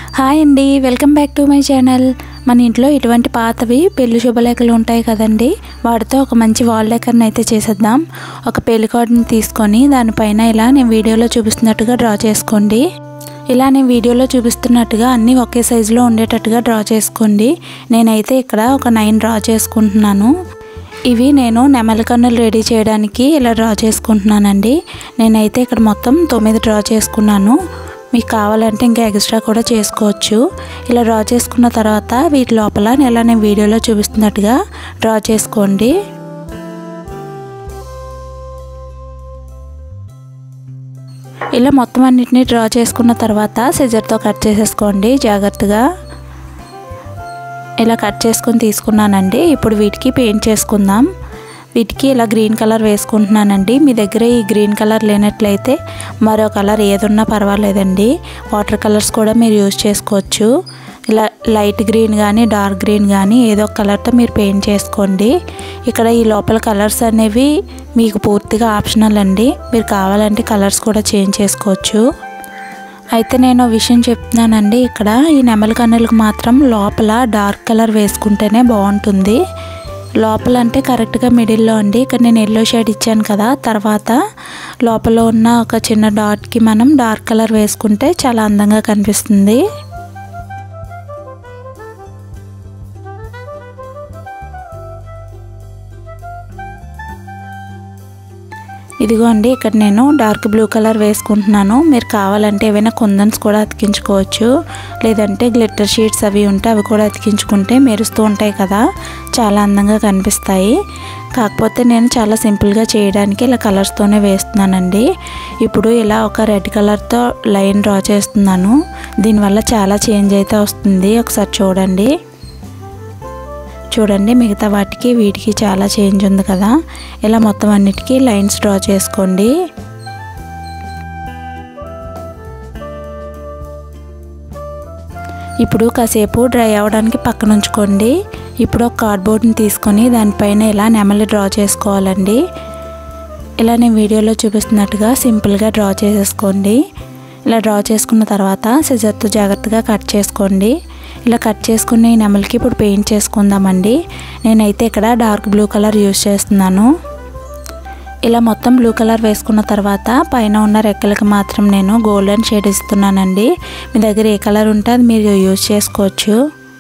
hi అండి welcome back to my channel మన ఇంట్లో ఇటువంటి పాతవి పెళ్లి శుభలేఖలు ఉంటాయి కదండి వాటితో ఒక మంచి వాల్ డెకర్ని అయితే చేసేద్దాం ఒక పెళ్లి కార్డుని తీసుకొని దానిపైన ఇలా నేను వీడియోలో చూపిస్తున్నట్టుగా డ్రా చేసుకోండి ఇలా నేను వీడియోలో చూపిస్తున్నట్టుగా అన్నీ ఒకే సైజులో ఉండేటట్టుగా డ్రా చేసుకోండి నేనైతే ఇక్కడ ఒక నైన్ డ్రా చేసుకుంటున్నాను ఇవి నేను నెమలి కన్నులు రెడీ చేయడానికి ఇలా డ్రా చేసుకుంటున్నానండి నేనైతే ఇక్కడ మొత్తం తొమ్మిది డ్రా చేసుకున్నాను మీకు కావాలంటే ఇంకా ఎక్స్ట్రా కూడా చేసుకోవచ్చు ఇలా డ్రా చేసుకున్న తర్వాత వీటి లోపల ఇలా నేను వీడియోలో చూపిస్తున్నట్టుగా డ్రా చేసుకోండి ఇలా మొత్తం అన్నిటిని డ్రా చేసుకున్న తర్వాత సిజర్తో కట్ చేసేసుకోండి జాగ్రత్తగా ఇలా కట్ చేసుకొని తీసుకున్నానండి ఇప్పుడు వీటికి పెయింట్ చేసుకుందాం వీటికి ఇలా గ్రీన్ కలర్ వేసుకుంటున్నానండి మీ దగ్గర ఈ గ్రీన్ కలర్ లేనట్లయితే మరో కలర్ ఏదున్నా పర్వాలేదండి వాటర్ కలర్స్ కూడా మీరు యూజ్ చేసుకోవచ్చు ఇలా లైట్ గ్రీన్ కానీ డార్క్ గ్రీన్ కానీ ఏదో ఒక కలర్తో మీరు పెయింట్ చేసుకోండి ఇక్కడ ఈ లోపల కలర్స్ అనేవి మీకు పూర్తిగా ఆప్షనల్ అండి మీరు కావాలంటే కలర్స్ కూడా చేంజ్ చేసుకోవచ్చు అయితే నేను విషయం చెప్తున్నానండి ఇక్కడ ఈ నెమలి కన్నులకు మాత్రం లోపల డార్క్ కలర్ వేసుకుంటేనే బాగుంటుంది లోపల అంటే కరెక్ట్గా మిడిల్లో అండి ఇక్కడ నేను ఎల్లో షేడ్ ఇచ్చాను కదా తర్వాత లోపల ఉన్న ఒక చిన్న డాట్కి మనం డార్క్ కలర్ వేసుకుంటే చాలా అందంగా కనిపిస్తుంది ఇదిగోండి ఇక్కడ నేను డార్క్ బ్లూ కలర్ వేసుకుంటున్నాను మీరు కావాలంటే ఏవైనా కుందన్స్ కూడా అతికించుకోవచ్చు లేదంటే గ్లిట్టర్ షీట్స్ అవి ఉంటే అవి కూడా అతికించుకుంటే మెరుస్తూ ఉంటాయి కదా చాలా అందంగా కనిపిస్తాయి కాకపోతే నేను చాలా సింపుల్గా చేయడానికి ఇలా కలర్స్తోనే వేస్తున్నానండి ఇప్పుడు ఇలా ఒక రెడ్ కలర్తో లైన్ డ్రా చేస్తున్నాను దీనివల్ల చాలా చేంజ్ అయితే వస్తుంది ఒకసారి చూడండి చూడండి మిగతా వాటికి వీటికి చాలా చేంజ్ ఉంది కదా ఇలా మొత్తం అన్నిటికీ లైన్స్ డ్రా చేసుకోండి ఇప్పుడు కాసేపు డ్రై అవ్వడానికి పక్కన ఉంచుకోండి ఇప్పుడు ఒక కార్డ్బోర్డ్ని తీసుకొని దానిపైన ఇలా నెమలి డ్రా చేసుకోవాలండి ఇలా నేను వీడియోలో చూపిస్తున్నట్టుగా సింపుల్గా డ్రా చేసేసుకోండి ఇలా డ్రా చేసుకున్న తర్వాత సిజర్తో జాగ్రత్తగా కట్ చేసుకోండి ఇలా కట్ చేసుకున్న ఈ నెమలికి ఇప్పుడు పెయింట్ చేసుకుందామండి నేనైతే ఇక్కడ డార్క్ బ్లూ కలర్ యూస్ చేస్తున్నాను ఇలా మొత్తం బ్లూ కలర్ వేసుకున్న తర్వాత పైన ఉన్న రెక్కలకి మాత్రం నేను గోల్డెన్ షేడ్ ఇస్తున్నానండి మీ దగ్గర ఏ కలర్ ఉంటే అది మీరు యూజ్ చేసుకోవచ్చు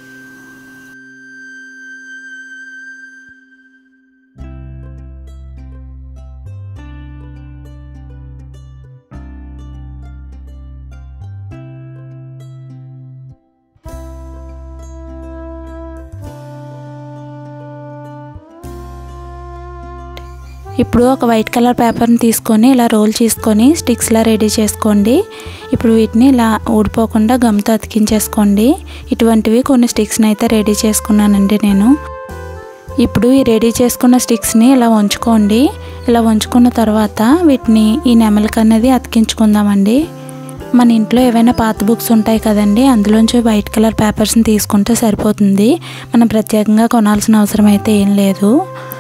ఇప్పుడు ఒక వైట్ కలర్ పేపర్ని తీసుకొని ఇలా రోల్ చేసుకొని స్టిక్స్లా రెడీ చేసుకోండి ఇప్పుడు వీటిని ఇలా ఊడిపోకుండా గమ్తో అతికించేసుకోండి ఇటువంటివి కొన్ని స్టిక్స్ని అయితే రెడీ చేసుకున్నానండి నేను ఇప్పుడు ఈ రెడీ చేసుకున్న స్టిక్స్ని ఇలా ఉంచుకోండి ఇలా ఉంచుకున్న తర్వాత వీటిని ఈ నెమలికి అనేది అతికించుకుందామండి మన ఇంట్లో ఏవైనా పాత బుక్స్ ఉంటాయి కదండి అందులోంచి వైట్ కలర్ పేపర్స్ని తీసుకుంటే సరిపోతుంది మనం ప్రత్యేకంగా కొనాల్సిన అవసరం అయితే ఏం లేదు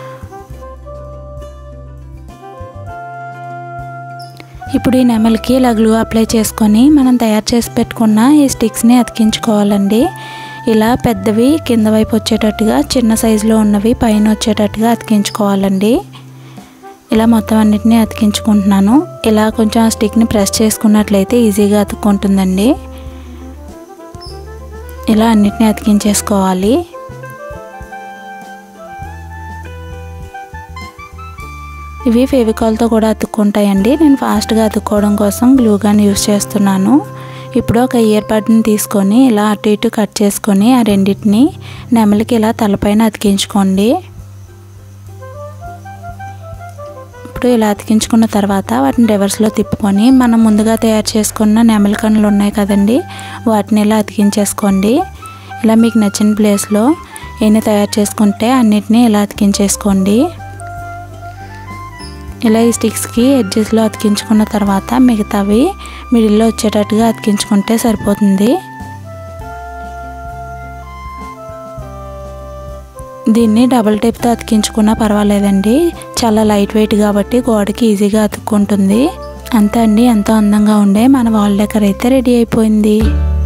ఇప్పుడు ఈ నెమలికి ఇలా గ్లూ అప్లై చేసుకొని మనం తయారు చేసి పెట్టుకున్న ఈ స్టిక్స్ని అతికించుకోవాలండి ఇలా పెద్దవి కింద వైపు వచ్చేటట్టుగా చిన్న సైజులో ఉన్నవి పైన వచ్చేటట్టుగా అతికించుకోవాలండి ఇలా మొత్తం అన్నిటినీ అతికించుకుంటున్నాను ఇలా కొంచెం ఆ స్టిక్ని ప్రెస్ చేసుకున్నట్లయితే ఈజీగా అతుక్కుంటుందండి ఇలా అన్నిటినీ అతికించేసుకోవాలి ఇవి ఫెవికాల్తో కూడా అతుక్కుంటాయండి నేను ఫాస్ట్గా అతుక్కోవడం కోసం గ్లూ గన్ యూస్ చేస్తున్నాను ఇప్పుడు ఒక ఇయర్ బడ్ని తీసుకొని ఇలా అటు ఇటు కట్ చేసుకొని ఆ రెండింటిని నెమలికి ఇలా తలపైన అతికించుకోండి ఇప్పుడు ఇలా అతికించుకున్న తర్వాత వాటిని రివర్స్లో తిప్పుకొని మనం ముందుగా తయారు చేసుకున్న నెమలి కన్నులు ఉన్నాయి కదండి వాటిని ఇలా అతికించేసుకోండి ఇలా మీకు నచ్చిన ప్లేస్లో ఎన్ని తయారు చేసుకుంటే అన్నిటినీ ఇలా అతికించేసుకోండి ఇలా ఈ స్టిక్స్కి ఎడ్జెస్లో అతికించుకున్న తర్వాత మిగతావి మిడిల్లో వచ్చేటట్టుగా అతికించుకుంటే సరిపోతుంది దీన్ని డబుల్ టేప్తో అతికించుకున్నా పర్వాలేదండి చాలా లైట్ వెయిట్ కాబట్టి గోడకి ఈజీగా అతుక్కుంటుంది అంతే అండి ఎంతో అందంగా ఉండే మన వాల్ డెకర్ అయితే రెడీ అయిపోయింది